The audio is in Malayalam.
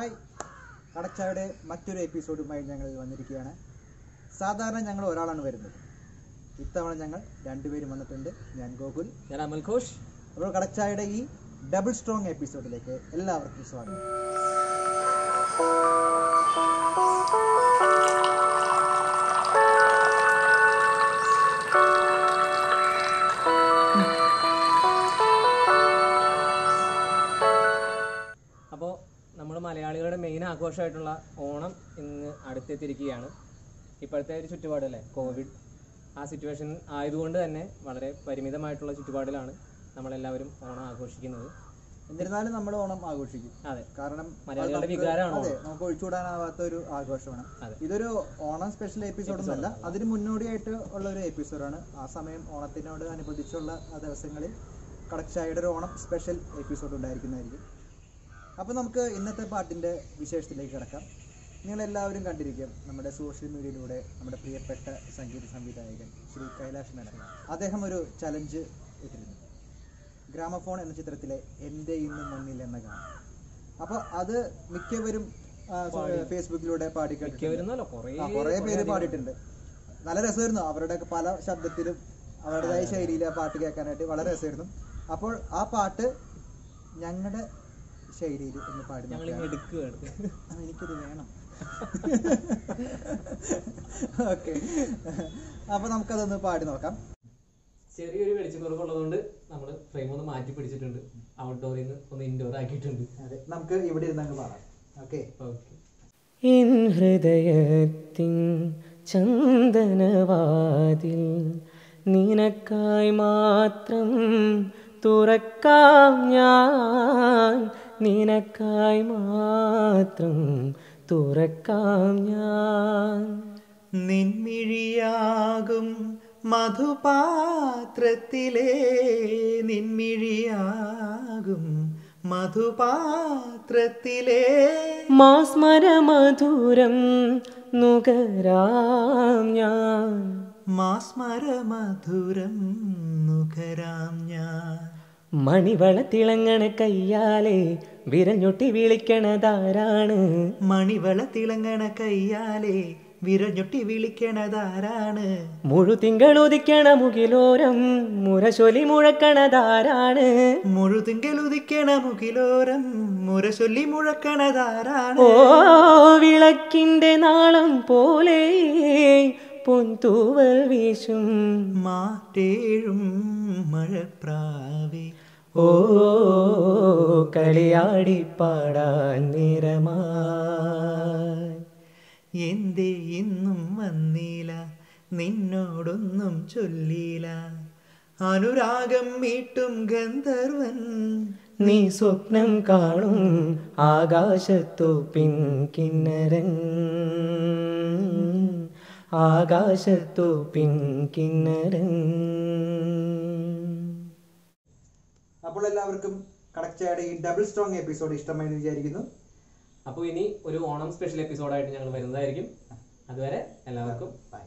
ഹായ് കടച്ചായുടെ മറ്റൊരു എപ്പിസോഡുമായി ഞങ്ങൾ വന്നിരിക്കുകയാണ് സാധാരണ ഞങ്ങൾ ഒരാളാണ് വരുന്നത് ഇത്തവണ ഞങ്ങൾ രണ്ടുപേരും വന്നിട്ടുണ്ട് ഞാൻ ഗോകുൽ ഞാൻ അമൽ ഘോഷ് അപ്പോൾ കടച്ചായുടെ ഈ ഡബിൾ സ്ട്രോങ് എപ്പിസോഡിലേക്ക് എല്ലാവർക്കും സ്വാഗതം അപ്പോൾ നമ്മൾ മലയാളികളുടെ മെയിൻ ആഘോഷമായിട്ടുള്ള ഓണം ഇന്ന് അടുത്തെത്തിയിരിക്കുകയാണ് ഇപ്പോഴത്തെ ഒരു ചുറ്റുപാടല്ലേ കോവിഡ് ആ സിറ്റുവേഷൻ ആയതുകൊണ്ട് തന്നെ വളരെ പരിമിതമായിട്ടുള്ള ചുറ്റുപാടിലാണ് നമ്മളെല്ലാവരും ഓണം ആഘോഷിക്കുന്നത് എന്നിരുന്നാലും നമ്മൾ ഓണം ആഘോഷിക്കും അതെ കാരണം മലയാളികളുടെ അത് നമുക്ക് വികാരമാണ് അതെ നമുക്ക് ഒഴിച്ചുകൂടാനാവാത്ത ഒരു ആഘോഷമാണ് അതെ. ഇതൊരു ഓണം സ്പെഷ്യൽ എപ്പിസോഡ് ഒന്നല്ല അതിന് മുന്നോടിയായിട്ട് ഉള്ള ഒരു എപ്പിസോഡാണ് ആ സമയം ഓണത്തിനോട് അനുബന്ധിച്ചുള്ള ആ ദിവസങ്ങളിൽ കടച്ചായുടെ ഒരു ഓണം സ്പെഷ്യൽ എപ്പിസോഡ് ഉണ്ടായിരിക്കുന്നതായിരിക്കും അപ്പോൾ നമുക്ക് ഇന്നത്തെ പാട്ടിൻ്റെ വിശേഷത്തിലേക്ക് കിടക്കാം നിങ്ങളെല്ലാവരും കണ്ടിരിക്കും നമ്മുടെ സോഷ്യൽ മീഡിയയിലൂടെ നമ്മുടെ പ്രിയപ്പെട്ട സംഗീത സംവിധായകൻ ശ്രീ കൈലാഷ് മേനൻ അദ്ദേഹം ഒരു ചലഞ്ച് ഇട്ടിരുന്നു ഗ്രാമഫോൺ എന്ന ചിത്രത്തിലെ എൻ്റെ ഇന്നും മണ്ണിൽ എന്ന ഗാനം അപ്പോൾ അത് മിക്കവരും ആ, ഫേസ്ബുക്കിലൂടെ പാടി കേട്ടിട്ടുണ്ട് മിക്കവരുന്നല്ലോ കുറേ ആ, കുറേ പേര് പാടിയിട്ടുണ്ട് നല്ല രസമായിരുന്നു അവരുടെയൊക്കെ പല ശബ്ദത്തിലും അവരുടേതായ ശൈലിയിൽ ആ പാട്ട് കേൾക്കാനായിട്ട് വളരെ രസമായിരുന്നു അപ്പോൾ ആ പാട്ട് ഞങ്ങളുടെ ശൈലിയിൽ ഒന്ന് പാടി ഞങ്ങൾ നോക്കാം. ഇങ്ങനെ എടുക്കുകയാണ് ആ, എനിക്കത് വേണം ഓക്കെ അപ്പൊ നമുക്കതൊന്ന് പാടി നോക്കാം ചെറിയൊരു വെളിച്ചക്കുറവുള്ളതുകൊണ്ട് നമ്മൾ ഫ്രെയിം ഒന്ന് മാറ്റി പിടിച്ചിട്ടുണ്ട് ഔട്ട്ഡോറിൽ നിന്ന് ഒന്ന് ഇൻഡോർ ആക്കിയിട്ടുണ്ട് അതെ നമുക്ക് ഇവിടെ ഇരുന്ന് അങ്ങ് പാടാം ഓക്കെ ഓക്കെ എൻ ഹൃദയത്തിൻ ചന്ദനവാതിൽ നിനക്കായി മാത്രം തുറക്കാം ഞാൻ നിനക്കായി മാത്രം തുറക്കാം ഞാൻ നിൻമിഴിയാകും മധുപാത്രത്തിലെ നിൻമിഴിയാകും മധുപാത്രത്തിലെ മാസ്മരമധുരം നുകരാം ഞാൻ മാസ്മരമധുരം നുകരാം ഞാൻ മണിവള തിളങ്ങണ കയ്യാലെ വിരഞ്ഞൊട്ടി വിളിക്കണതാരാണ് മണിവള തിളങ്ങണ കയ്യാലെ വിരഞ്ഞൊട്ടി വിളിക്കണതാരാണ് മുഴുതിങ്കളുദിക്കണ മുകിലോരം മുരശൊലി മുഴക്കണതാരാണ് മുഴുതിങ്കലുദിക്കണ മുകിലോരം മുരശൊല്ലി മുഴക്കണതാരാണ് ഓ വിളക്കിന്റെ നാളം പോലെ പൊൻതൂവൽ വീശും മാറ്റേഴും മഴപ്രാവേ ഓ കളിയാടി പാടാൻ നിറമായി എന്തേ ഇന്നും വന്നില്ല നിന്നോടൊന്നും ചൊല്ലില്ല അനുരാഗം മീട്ടും ഗന്ധർവൻ നീ സ്വപ്നം കാണും ആകാശത്തു പിൻകിന്നരൻ ആകാശത്തു പിൻകിന്നരൻ അപ്പോൾ എല്ലാവർക്കും കടക്ചയുടെ ഈ ഡബിൾ സ്ട്രോങ് എപ്പിസോഡ് ഇഷ്ടമായി എന്ന് വിചാരിക്കുന്നു അപ്പോൾ ഇനി ഒരു ഓണം സ്പെഷ്യൽ എപ്പിസോഡായിട്ട് ഞങ്ങൾ വരുന്നതായിരിക്കും അതുവരെ എല്ലാവർക്കും ബൈ